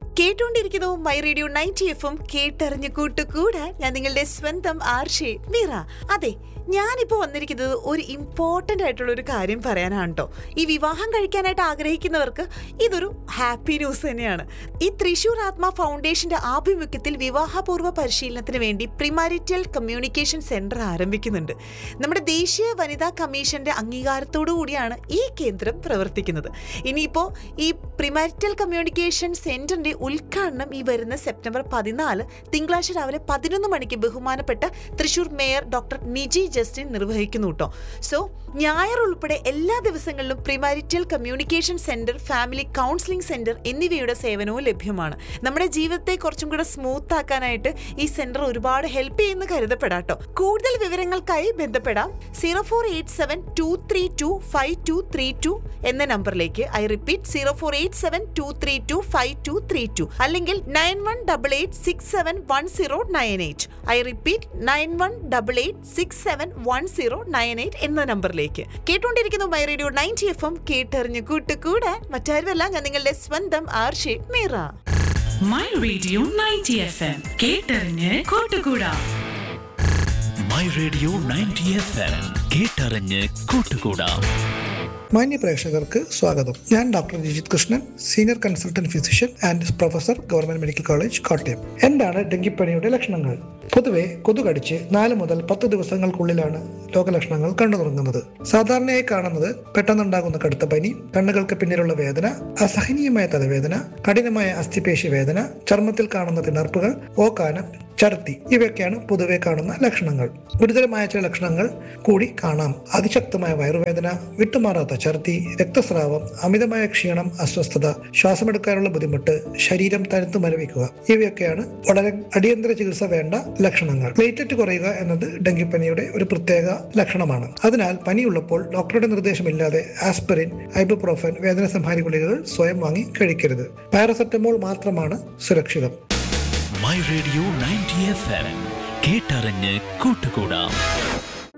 കേട്ടുകൊണ്ടിരിക്കുന്നു my radio ninety എഫും കേട്ടറിഞ്ഞ് കൂട്ടുകൂടാൻ ഞാൻ നിങ്ങളുടെ സ്വന്തം ആർഷേ മീറ അതെ ഞാനിപ്പോൾ വന്നിരിക്കുന്നത് ഒരു ഇമ്പോർട്ടൻ്റ് ആയിട്ടുള്ള ഒരു കാര്യം പറയാനാണ് കേട്ടോ ഈ വിവാഹം കഴിക്കാനായിട്ട് ആഗ്രഹിക്കുന്നവർക്ക് ഇതൊരു ഹാപ്പി ന്യൂസ് തന്നെയാണ് ഈ തൃശൂർ ആത്മ ഫൗണ്ടേഷന്റെ ആഭിമുഖ്യത്തിൽ വിവാഹപൂർവ്വ പരിശീലനത്തിന് വേണ്ടി പ്രിമാരിറ്റൽ കമ്മ്യൂണിക്കേഷൻ സെന്റർ ആരംഭിക്കുന്നുണ്ട് നമ്മുടെ ദേശീയ വനിതാ കമ്മീഷന്റെ അംഗീകാരത്തോടു കൂടിയാണ് ഈ കേന്ദ്രം പ്രവർത്തിക്കുന്നത് ഇനിയിപ്പോൾ ഈ പ്രിമാരിറ്റൽ കമ്മ്യൂണിക്കേഷൻ സെന്ററിന്റെ ഉദ്ഘാടനം ഈ വരുന്ന സെപ്റ്റംബർ പതിനാല് തിങ്കളാഴ്ച രാവിലെ പതിനൊന്ന് മണിക്ക് ബഹുമാനപ്പെട്ട തൃശൂർ മേയർ ഡോക്ടർ നിജി ജസ്റ്റിൻ നിർവഹിക്കുന്നു കേട്ടോ സോ ഞായർ ഉൾപ്പെടെ എല്ലാ ദിവസങ്ങളിലും premarital communication centre family counselling centre എന്നിവയുടെ സേവനവും ലഭ്യമാണ് നമ്മുടെ ജീവിതത്തെ കുറച്ചും കൂടെ സ്മൂത്ത് ആക്കാനായിട്ട് ഈ സെന്റർ ഒരുപാട് ഹെൽപ്പ് ചെയ്യുന്ന കരുതപ്പെടാട്ടോ കൂടുതൽ വിവരങ്ങൾക്കായി ബന്ധപ്പെടാം zero four eight seven two three two five two three two എന്ന നമ്പറിലേക്ക് I repeat zero four eight seven two three two five two three two അല്ലെങ്കിൽ nine one double eight six seven one zero nine eight I repeat nine one double eight six seven one zero nine eight എന്ന നമ്പറിലേക്ക് കേട്ടുകൊണ്ടിരിക്കുന്നു my radio ninety F M കേട്ടറിഞ്ഞു കൂട്ടുകൂടാൻ മറ്റാരുമല്ല ഞാൻ നിങ്ങളുടെ സ്വന്തം Arshe Meera my radio ninety F M കേട്ടറിഞ്ഞ് കൂട്ടുകൂടാ my radio ninety F M കേട്ടറിഞ്ഞ് കൂട്ടുകൂടാം മാന്യ പ്രേക്ഷകർക്ക് സ്വാഗതം ഞാൻ doctor Rajith Krishnan senior consultant physician and professor government medical college Kottayam എന്താണ് ഡെങ്കിപ്പനിയുടെ ലക്ഷണങ്ങൾ പൊതുവെ കൊതു കടിച്ച് നാല് മുതൽ പത്ത് ദിവസങ്ങൾക്കുള്ളിലാണ് രോഗലക്ഷണങ്ങൾ കണ്ടു തുടങ്ങുന്നത് സാധാരണയായി കാണുന്നത് പെട്ടെന്നുണ്ടാകുന്ന കടുത്ത പനി കണ്ണുകൾക്ക് പിന്നിലുള്ള വേദന അസഹനീയമായ തലവേദന കഠിനമായ അസ്ഥിപേശി വേദന ചർമ്മത്തിൽ കാണുന്ന തിണർപ്പുകൾ ഓക്കാനം ഛർദി ഇവയൊക്കെയാണ് പൊതുവെ കാണുന്ന ലക്ഷണങ്ങൾ ഗുരുതരമായ ചില ലക്ഷണങ്ങൾ കൂടി കാണാം അതിശക്തമായ വയറുവേദന വിട്ടുമാറാത്ത ഛർദി രക്തസ്രാവം അമിതമായ ക്ഷീണം അസ്വസ്ഥത ശ്വാസമെടുക്കാനുള്ള ബുദ്ധിമുട്ട് ശരീരം തനുത്തു മരവിക്കുക ഇവയൊക്കെയാണ് വളരെ അടിയന്തര ചികിത്സ വേണ്ട ലക്ഷണങ്ങൾ പ്ലേറ്ററ്റ് കുറയുക എന്നത് ഡെങ്കിപ്പനിയുടെ ഒരു പ്രത്യേക ലക്ഷണമാണ് അതിനാൽ പനിയുള്ളപ്പോൾ ഡോക്ടറുടെ നിർദ്ദേശമില്ലാതെ ആസ്പിറിൻ ഐബുപ്രോഫൻ വേദന സംഹാരി ഗുളികകൾ സ്വയം വാങ്ങി കഴിക്കരുത് പാരസെറ്റമോൾ മാത്രമാണ് സുരക്ഷിതം my radio ninety F M കേട്ടറിഞ്ഞ് കൂട്ടുകൂടാം